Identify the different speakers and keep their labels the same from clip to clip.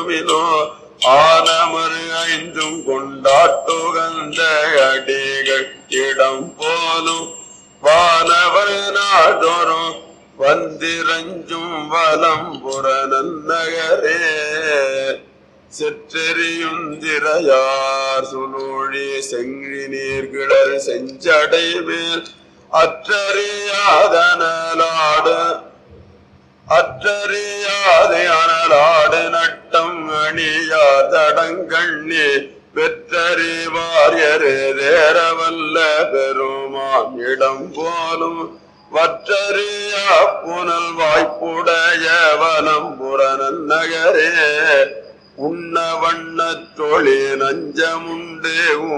Speaker 1: ஆடுமினோ ஆனமரு ஐந்தும் கொண்டாட்டுகந்த அடிகள் இடம் போலும் வானவர் நாடொரும் வந்திரஞ்சும் வலம் புறநன்னகரே செற்றெறியுந்திரையார் சுழூழி செங்கி நீர்கிளர் செஞ்சடை மேல் அற்றறியாதனலாடு அற்றறியாதே அனலாடு நட்டம் அணியார் தடங்கண்ணி பெற்றறிவாரியரு தேரவல்ல பெருமான் இடம் போலும் வற்றறியா புனல் வாய்ப்புடைய வனம் புறநன் நகரே உண்ண வண்ண தொழி நஞ்சமுண்டு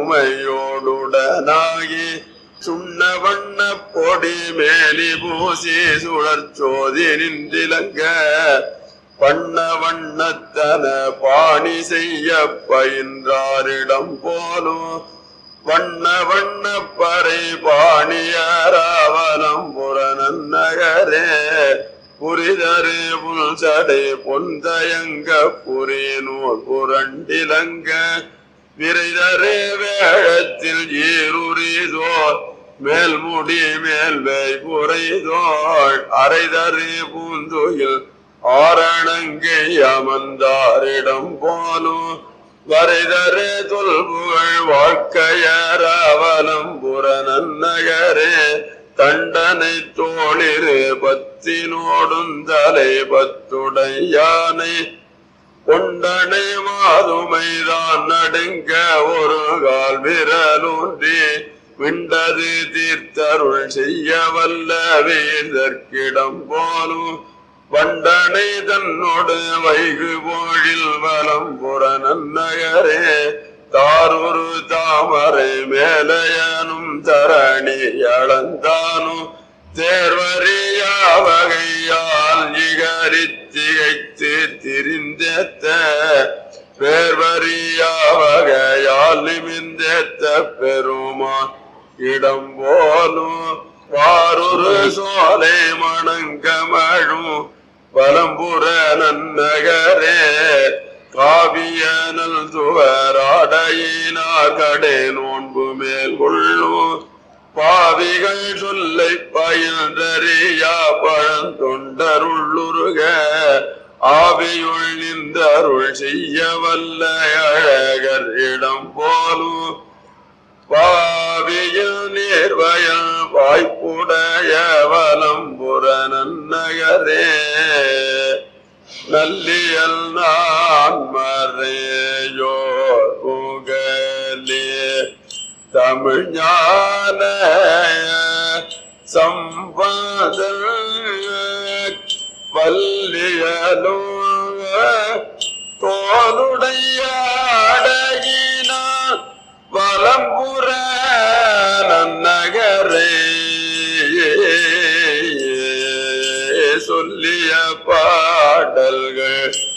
Speaker 1: உமையோடுடனாகி சுண்ண வண்ண பொடி மேலி பூசி சுழற்சோதி நின்றிலங்க பண்ண வண்ணத்தன பாணி செய்ய பயின்றாரிடம் போலும் வண்ண வண்ண பறை பாணியராவலம் புறநன் நகரே புரிதரு புல்சடை பொந்தயங்க புரிநூல் புரண்டிலங்க விரைதரு வேழத்தில் ஈருரிதோர் மேல்முடி மேல்வை புரைதோள் அரைதரு பூந்துயில் ஆரணங்கை அமர்ந்தாரிடம் போலும் வரைதரு தொல்புகழ் வாழ்க்கையரவலம் புறநன் நகரே தண்டனை தோளிரு பத்தினோடும் தலை பத்துடையானை கொண்டனை மாதுமைதான் நடுங்க ஒரு கால் விரலூன்றி விண்டது தீர்த்தருள் செய்ய வல்ல வீதற்கிடம் போலும் வண்டனை தன்னோடு வைகு போழில் வலம் புறநன் நகரே தாரொரு தாமரை மேலையனும் தரணி அளந்தானும் தேர்வறியா வகையால் இகரித்திகைத்து திரிந்தேத்த பேர்வறியா வகையால் நிமிந்தேத்த பெருமான் இடம் போலும் வாரொரு சோலை மணங்கமழும் வலம்புற நன்னகரே காவியனல் துவராடையினார் கடை நோன்பு மேல் கொள்ளும் பாவிகள் சொல்லை பயின்றறியா பழந்தொண்டருள்ளுருக ஆவியுள் நின்றருள் செய்ய வல்ல அழகர் இடம் போலும் பாவியில் நேர்வயல் வாய்ப்புடைய வலம்புற நன்னகரே நல்லியல் நான் மறையோர் புகழே தமிழ் ஞான சம்பதல் வல்லியலோ தோளுடைய அடகினான் வலம்புற நன்னகரே சொல்லிய பாடல்கள்